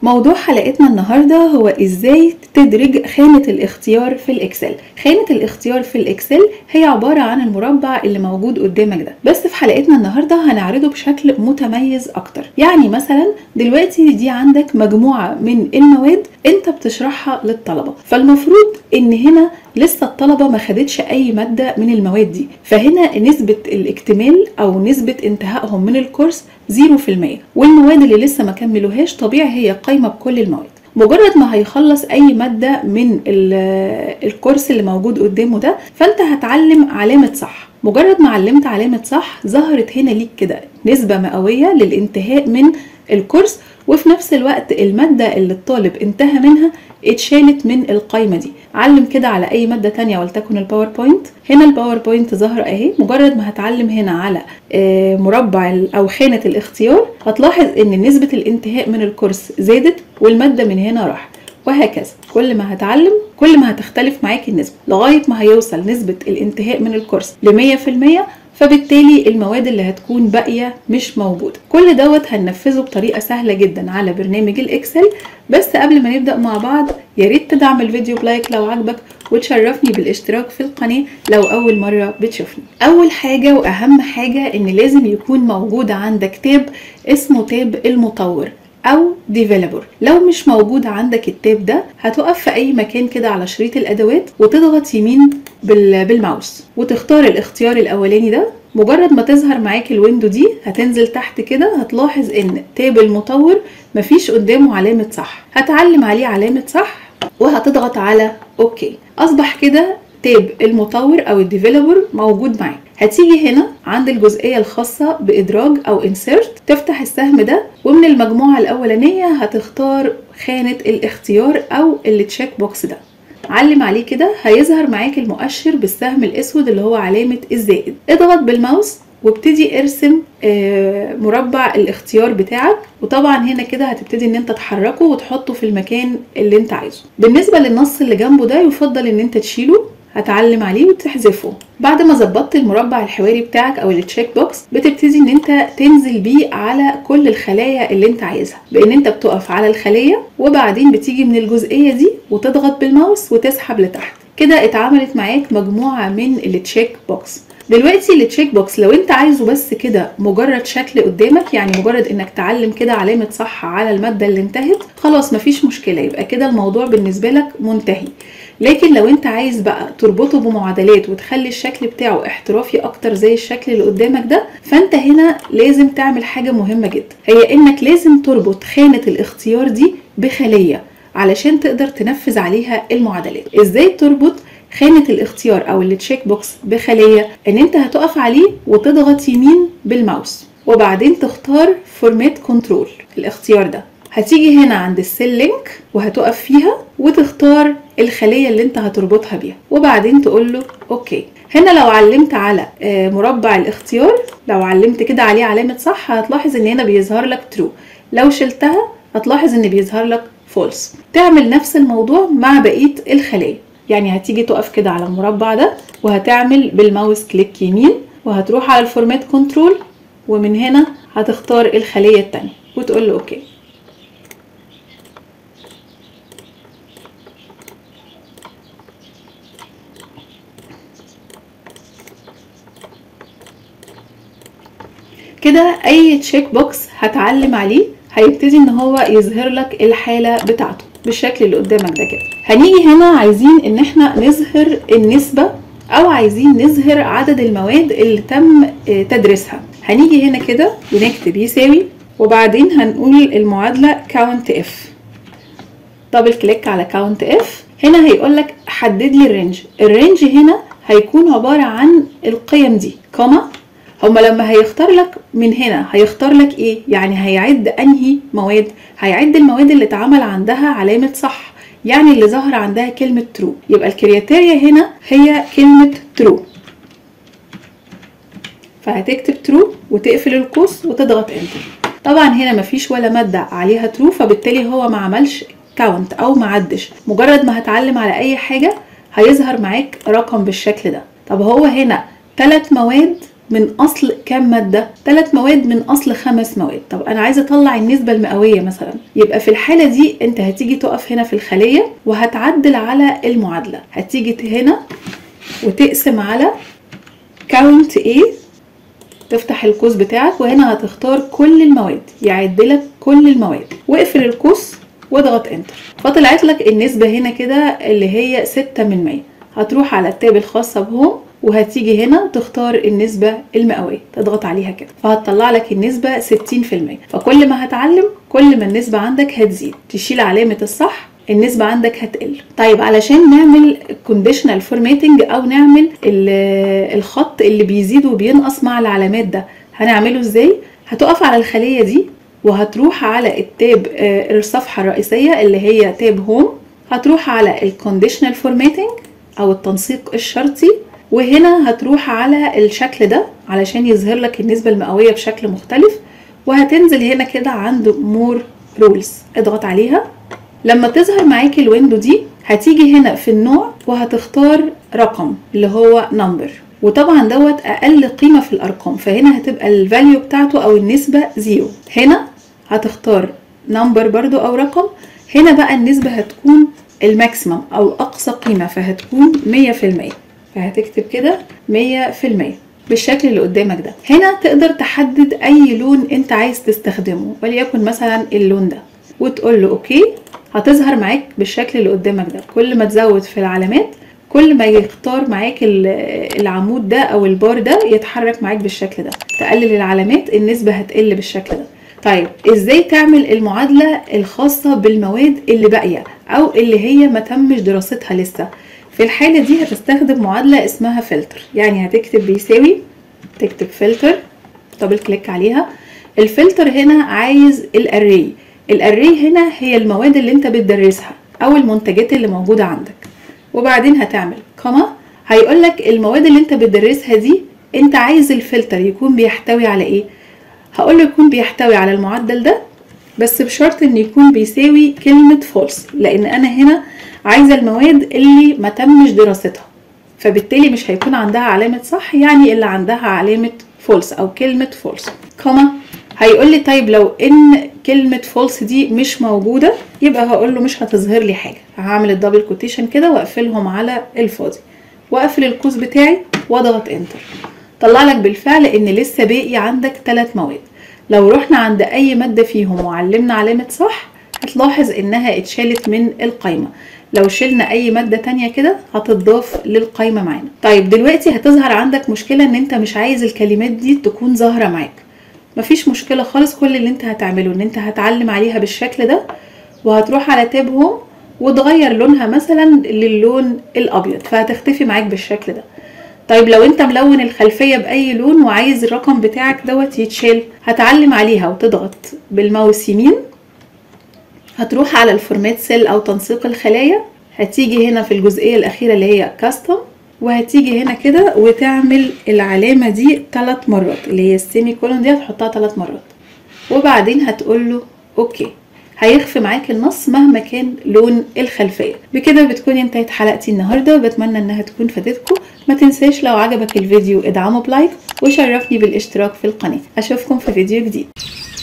موضوع حلقتنا النهاردة هو ازاي تدرج خانة الاختيار في الاكسل خانة الاختيار في الاكسل هي عبارة عن المربع اللي موجود قدامك ده بس في حلقتنا النهاردة هنعرضه بشكل متميز اكتر يعني مثلا دلوقتي دي عندك مجموعة من المواد انت بتشرحها للطلبة فالمفروض ان هنا لسه الطلبة ما خدتش أي مادة من المواد دي فهنا نسبة الاكتمال أو نسبة انتهائهم من الكورس 0% والمواد اللي لسه ما كملوهاش طبيعي هي قايمة بكل المواد مجرد ما هيخلص اي ماده من الكورس اللي موجود قدامه ده فانت هتعلم علامه صح مجرد ما علمت علامه صح ظهرت هنا ليك كده نسبه مئويه للانتهاء من الكورس وفي نفس الوقت المادة اللي الطالب انتهى منها اتشالت من القايمة دي علم كده على أي مادة تانية ولتكن الباوربوينت هنا الباوربوينت ظاهرة أهي مجرد ما هتعلم هنا على مربع أو خانة الاختيار هتلاحظ إن نسبة الانتهاء من الكورس زادت والمادة من هنا راح وهكذا كل ما هتعلم كل ما هتختلف معاك النسبة لغاية ما هيوصل نسبة الانتهاء من الكورس ل 100% فبالتالي المواد اللي هتكون باقية مش موجودة كل دوت هننفذه بطريقة سهلة جدا على برنامج الإكسل بس قبل ما نبدأ مع بعض يا ريت تدعم الفيديو بلايك لو عجبك وتشرفني بالاشتراك في القناة لو أول مرة بتشوفني أول حاجة وأهم حاجة إن لازم يكون موجود عندك تاب اسمه تاب المطور او ديفلوبر لو مش موجود عندك التاب ده هتقف في اي مكان كده على شريط الادوات وتضغط يمين بالماوس وتختار الاختيار الاولاني ده مجرد ما تظهر معاك الويندو دي هتنزل تحت كده هتلاحظ ان تاب المطور مفيش قدامه علامة صح هتعلم عليه علامة صح وهتضغط على اوكي اصبح كده تاب المطور او الديفلوبر موجود معاك هتيجي هنا عند الجزئية الخاصة بإدراج أو insert تفتح السهم ده ومن المجموعة الأولانية هتختار خانة الاختيار أو التشيك بوكس ده علم عليه كده هيظهر معاك المؤشر بالسهم الأسود اللي هو علامة الزائد اضغط بالماوس وابتدي ارسم مربع الاختيار بتاعك وطبعا هنا كده هتبتدي ان انت تحركه وتحطه في المكان اللي انت عايزه بالنسبة للنص اللي جنبه ده يفضل ان انت تشيله هتعلم عليه وتحذفه بعد ما ظبطت المربع الحواري بتاعك او التشيك بوكس بتبتدي ان انت تنزل بيه على كل الخلايا اللي انت عايزها بان انت بتقف على الخليه وبعدين بتيجي من الجزئيه دي وتضغط بالماوس وتسحب لتحت كده اتعملت معاك مجموعه من التشيك بوكس دلوقتي التشيك بوكس لو انت عايزه بس كده مجرد شكل قدامك يعني مجرد انك تعلم كده علامه صح على الماده اللي انتهت خلاص مفيش مشكله يبقى كده الموضوع بالنسبه لك منتهي لكن لو انت عايز بقى تربطه بمعادلات وتخلي الشكل بتاعه احترافي اكتر زي الشكل اللي قدامك ده فانت هنا لازم تعمل حاجه مهمه جدا هي انك لازم تربط خانه الاختيار دي بخليه علشان تقدر تنفذ عليها المعادلات ازاي تربط خانة الاختيار او التشيك بوكس بخلية ان انت هتقف عليه وتضغط يمين بالماوس وبعدين تختار فورمات كنترول الاختيار ده هتيجي هنا عند السيل لينك وهتقف فيها وتختار الخليه اللي انت هتربطها بيها وبعدين تقول له اوكي هنا لو علمت على مربع الاختيار لو علمت كده عليه علامه صح هتلاحظ ان هنا بيظهر لك ترو لو شلتها هتلاحظ ان بيظهر لك فولس تعمل نفس الموضوع مع بقيه الخلايا يعني هتيجي تقف كده على المربع ده وهتعمل بالماوس كليك يمين وهتروح على الفورمات كنترول ومن هنا هتختار الخليه التانية وتقول له اوكي كده اي تشيك بوكس هتعلم عليه هيبتدي ان هو يظهر لك الحاله بتاعته بالشكل اللي قدامك ده كده هنيجي هنا عايزين ان احنا نظهر النسبه او عايزين نظهر عدد المواد اللي تم تدريسها هنيجي هنا كده ونكتب يساوي وبعدين هنقول المعادله كاونت اف دبل كليك على كاونت اف هنا هيقول لك حدد لي الرينج الرينج هنا هيكون عباره عن القيم دي كوما هما لما هيختار لك من هنا هيختار لك ايه يعني هيعد انهي مواد هيعد المواد اللي اتعمل عندها علامه صح يعني اللي ظهر عندها كلمه ترو يبقى الكرياتيريا هنا هي كلمه ترو فهتكتب ترو وتقفل القوس وتضغط انتر طبعا هنا مفيش ولا ماده عليها ترو فبالتالي هو ما عملش كاونت او ما عدش مجرد ما هتعلم على اي حاجه هيظهر معاك رقم بالشكل ده طب هو هنا ثلاث مواد من اصل كام ماده ثلاث مواد من اصل خمس مواد طب انا عايزه اطلع النسبه المئويه مثلا يبقى في الحاله دي انت هتيجي تقف هنا في الخليه وهتعدل على المعادله هتيجي هنا وتقسم على count A تفتح القوس بتاعك وهنا هتختار كل المواد يعدلك كل المواد واقفل القوس واضغط انتر فطلعت لك النسبة هنا كده اللي هي ستة من مية هتروح على التاب الخاصة بهوم وهتيجي هنا تختار النسبة المئوية تضغط عليها كده فهتطلع لك النسبة 60% فكل ما هتعلم كل ما النسبة عندك هتزيد تشيل علامة الصح النسبة عندك هتقل طيب علشان نعمل conditional formatting او نعمل الخط اللي بيزيد وبينقص مع العلامات ده هنعمله ازاي هتقف على الخلية دي وهتروح على التاب الصفحة الرئيسية اللي هي تاب هوم هتروح على الكونديشنال فورماتنج او التنسيق الشرطي وهنا هتروح على الشكل ده علشان يظهر لك النسبة المئوية بشكل مختلف وهتنزل هنا كده عند مور رولز اضغط عليها لما تظهر معاكي الويندو دي هتيجي هنا في النوع وهتختار رقم اللي هو نمبر وطبعا دوت اقل قيمه في الارقام فهنا هتبقى الفاليو بتاعته او النسبه زيرو هنا هتختار نمبر برضو او رقم هنا بقى النسبه هتكون الماكسيمم او اقصى قيمه فهتكون 100% فهتكتب كده 100% بالشكل اللي قدامك ده هنا تقدر تحدد اي لون انت عايز تستخدمه وليكن مثلا اللون ده وتقول له اوكي هتظهر معاك بالشكل اللي قدامك ده كل ما تزود في العلامات كل ما يختار معاك العمود ده او البار ده يتحرك معاك بالشكل ده تقلل العلامات النسبة هتقل بالشكل ده طيب ازاي تعمل المعادلة الخاصة بالمواد اللي باقية او اللي هي ما تمش دراستها لسه في الحالة دي هتستخدم معادلة اسمها فلتر يعني هتكتب بيساوي تكتب فلتر دبل كليك عليها الفلتر هنا عايز الاري الاري هنا هي المواد اللي انت بتدرسها او المنتجات اللي موجودة عندك وبعدين هتعمل كوما هيقول لك المواد اللي انت بتدرسها دي انت عايز الفلتر يكون بيحتوي على ايه هقول له يكون بيحتوي على المعدل ده بس بشرط ان يكون بيساوي كلمة فولس لان انا هنا عايزة المواد اللي ما تمش دراستها فبالتالي مش هيكون عندها علامة صح يعني اللي عندها علامة فولس او كلمة فولس كوما هيقول لي طيب لو ان كلمة فولس دي مش موجودة يبقى هقول له مش هتظهر لي حاجة هعمل الدبل كوتيشن كده واقفلهم على الفاضي واقفل القوس بتاعي واضغط انتر طلع لك بالفعل ان لسه باقي عندك ثلاث مواد لو رحنا عند اي مادة فيهم وعلمنا علامة صح هتلاحظ انها اتشالت من القايمة لو شلنا اي مادة تانية كده هتضاف للقايمة معانا طيب دلوقتي هتظهر عندك مشكلة ان انت مش عايز الكلمات دي تكون ظاهرة معاك مفيش مشكلة خالص كل اللي انت هتعمله ان انت هتعلم عليها بالشكل ده وهتروح على تاب هوم وتغير لونها مثلا للون الابيض فهتختفي معاك بالشكل ده طيب لو انت ملون الخلفية باي لون وعايز الرقم بتاعك دوت يتشال هتعلم عليها وتضغط بالماوس يمين هتروح على الفورمات سيل او تنسيق الخلايا هتيجي هنا في الجزئية الاخيرة اللي هي كاستم وهتيجي هنا كده وتعمل العلامة دي ثلاث مرات اللي هي السيمي كولون دي هتحطها ثلاث مرات وبعدين هتقول له اوكي هيخفي معاك النص مهما كان لون الخلفية بكده بتكون انتهت حلقتي النهاردة وبتمنى انها تكون فادتكم ما تنساش لو عجبك الفيديو ادعمه بلايك وشرفني بالاشتراك في القناة اشوفكم في فيديو جديد